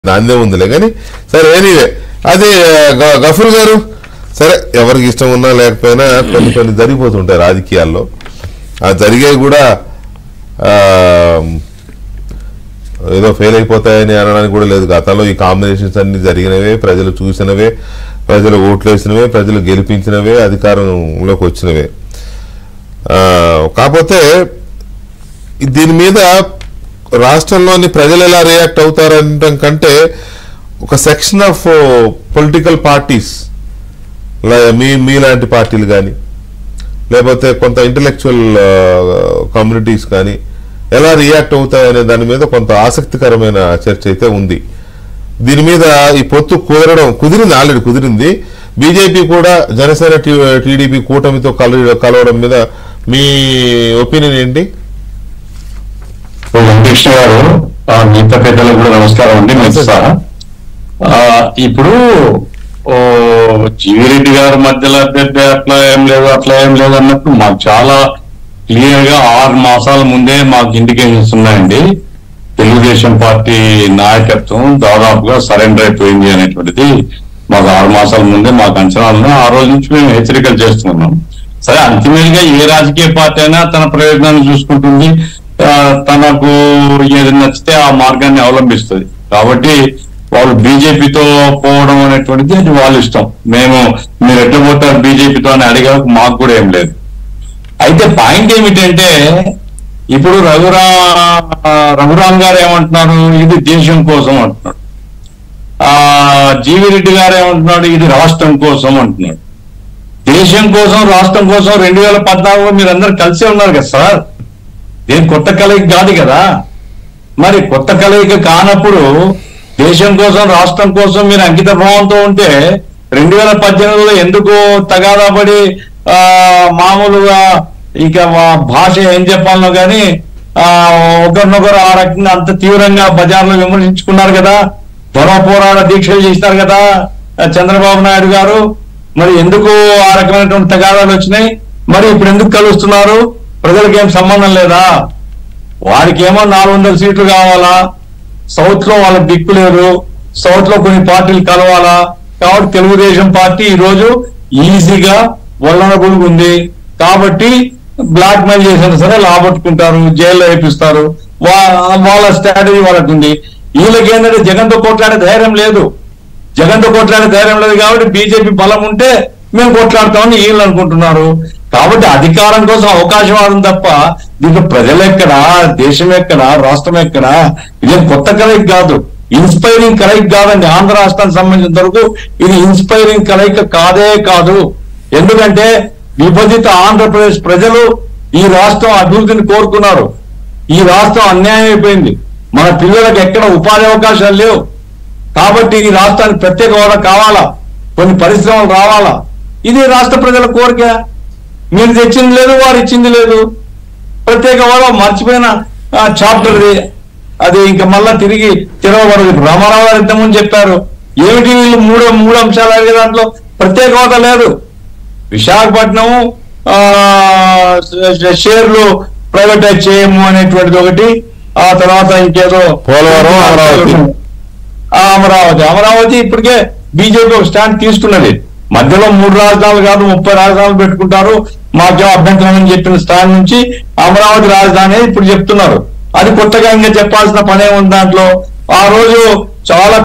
దాందే ఉందిలే కానీ సరే ఎనీవే అది గ- గఫూర్ గారు సరే ఎవరికి ఇష్టం ఉన్నా లేకపోయినా కొన్ని కొన్ని జరిగిపోతుంటాయి రాజకీయాల్లో ఆ జరిగేవి కూడా ఆ, ఏదో ఫెయిల్ అయిపోతాయని అనడానికి కూడా లేదు గతంలో ఈ కాంబినేషన్స్ అన్ని జరిగినవే ప్రజలు చూసినవే ప్రజలు ఓట్లు వేసినవే ప్రజలు గెలిపించినవే అధికారంలోకి వచ్చినవే ఆ, కాకపోతే దీని మీద రాష్ట్రంలోని ప్రజలు ఎలా రియాక్ట్ అవుతారనటం కంటే ఒక సెక్షన్ ఆఫ్ పొలిటికల్ పార్టీస్ మీ మీలాంటి పార్టీలు కానీ లేకపోతే కొంత ఇంటలెక్చువల్ కమ్యూనిటీస్ కానీ ఎలా రియాక్ట్ అవుతాయనే దాని మీద కొంత ఆసక్తికరమైన చర్చ అయితే ఉంది దీని మీద ఈ పొత్తు కుదరడం కుదిరింది ఆల్రెడీ కుదిరింది బీజేపీ కూడా జనసేన టీడీపీ కూటమితో కల కలవడం మీద మీ ఒపీనియన్ ఏంటి వెంకటకృష్ణ గారు ఆ, మిగతా పెద్దలకు కూడా నమస్కారం అండి మెస్సా ఇప్పుడు ఓ జీవిరెడ్డి గారి మధ్యలో అభ్యర్థి అట్లా ఏం లేదు అట్లా ఏం లేదు అన్నప్పుడు మాకు చాలా క్లియర్ గా ఆరు మాసాల ముందే మాకు ఇండికేషన్స్ ఉన్నాయండి తెలుగుదేశం పార్టీ నాయకత్వం దాదాపుగా సరెండర్ అయిపోయింది అనేటువంటిది మాకు ఆరు మాసాల ముందే మాకు అంచనాలు ఉన్నాయి. ఆ రోజు నుంచి మేము హెచ్చరికలు చేస్తున్నాం సరే అల్టిమేట్ ఏ రాజకీయ పార్టీ అయినా తన ప్రయోజనాన్ని చూసుకుంటుంది ఆ, తనకు ఏది నచ్చితే ఆ మార్గాన్ని అవలంబిస్తుంది కాబట్టి వాళ్ళు బీజేపీతో పోవడం అనేటువంటిది అది వాళ్ళ ఇష్టం మేము మీరు ఎట్లా పోతారు బీజేపీతో అని అడిగా మాకు కూడా ఏం లేదు అయితే పాయింట్ ఏమిటంటే ఇప్పుడు రఘురా రఘురామ్ గారు ఏమంటున్నారు ఇది దేశం కోసం అంటున్నాడు ఆ జీవిరెడ్డి గారు ఏమంటున్నాడు ఇది రాష్ట్రం కోసం అంటున్నాడు దేశం కోసం రాష్ట్రం కోసం రెండు వేల పద్నాలుగులో మీరు అందరు కలిసే ఉన్నారు కదా సార్ ఏం కొత్త కలయిక కాదు కదా మరి కొత్త కలయిక కానప్పుడు దేశం కోసం రాష్ట్రం కోసం మీరు అంకిత భావంతో ఉంటే రెండు వేల పద్దెనిమిదిలో ఎందుకు తగాదా పడి ఆ, మామూలుగా ఇక వా- భాష ఏం చెప్పాలనో కానీ ఆ ఒకరినొకరు ఆ రకంగా అంత తీవ్రంగా బజార్లో విమర్శించుకున్నారు కదా ధర్మ పోరాట దీక్షలు చేసినారు కదా ఆ, చంద్రబాబు నాయుడు గారు మరి ఎందుకు ఆ రకమైనటువంటి తగాదాలు వచ్చినాయి మరి ఇప్పుడు ఎందుకు కలుస్తున్నారు ప్రజలకు ఏం సంబంధం లేదా వారికి ఏమో నాలుగు వందల సీట్లు కావాలా సౌత్ లో వాళ్ళకి దిక్కు లేదు సౌత్ లో కొన్ని పార్టీలు కలవాలా కాబట్టి తెలుగుదేశం పార్టీ ఈ రోజు ఈజీగా వల్లనబుల్ ఉంది కాబట్టి బ్లాక్ మెయిల్ చేసినా సరే లాబట్టుకుంటారు జైల్లో వేపిస్తారు వా- వాళ్ళ స్ట్రాటజీ వాళ్ళకి ఉంది వీళ్ళకి ఏంటంటే జగన్తో కొట్లాడే ధైర్యం లేదు జగన్తో కొట్లాడే ధైర్యం లేదు కాబట్టి బీజేపీ బలం ఉంటే మేము కొట్లాడతామని వీళ్ళు అనుకుంటున్నారు కాబట్టి అధికారం కోసం అవకాశవాదం తప్ప దీంట్లో ప్రజలు ఎక్కడా దేశం ఎక్కడా రాష్ట్రం ఎక్కడా ఇదేం కొత్త కలయిక కాదు ఇన్స్పైరింగ్ కలయిక కాదండి ఆంధ్ర రాష్ట్రానికి సంబంధించిన వరకు ఇది ఇన్స్పైరింగ్ కలయిక కాదే కాదు ఎందుకంటే విభజిత ఆంధ్రప్రదేశ్ ప్రజలు ఈ రాష్ట్రం అభివృద్ధిని కోరుకున్నారు ఈ రాష్ట్రం అన్యాయం అయిపోయింది మన పిల్లలకు ఎక్కడ ఉపాధి అవకాశాలు లేవు కాబట్టి ఈ రాష్ట్రానికి ప్రత్యేక హోదా కావాలా కొన్ని పరిశ్రమలు రావాలా ఇది రాష్ట్ర ప్రజల కోరిక మీరు తెచ్చింది లేదు వారు ఇచ్చింది లేదు ప్రత్యేక హోదా మర్చిపోయిన చాప్టర్ ఇది అది ఇంకా మళ్ళా తిరిగి తిరగబడదు ఇప్పుడు రామారావు గారు ఇంతకుముందు చెప్పారు ఏమిటి వీళ్ళు మూడు మూడు అంశాలు అడిగే దాంట్లో ప్రత్యేక హోదా లేదు విశాఖపట్నం ఆ, ష- షేర్లు ప్రైవేటైజ్ చేయము అనేటువంటిది ఒకటి ఆ తర్వాత ఇంకేదో పోలవరం, అమరావతి. ఆ, అమరావతి అమరావతి ఇప్పటికే బీజేపీ ఒక స్టాండ్ తీసుకున్నది మధ్యలో మూడు రాజధానులు కాదు ముప్పై రాజధానులు పెట్టుకుంటారు మాకేం అభ్యంతరం అని చెప్పిన స్టాండ్ నుంచి అమరావతి రాజధాని ఇప్పుడు చెప్తున్నారు అది కొత్తగా ఇంకా చెప్పాల్సిన పనే ఉంది దాంట్లో ఆ రోజు చాలా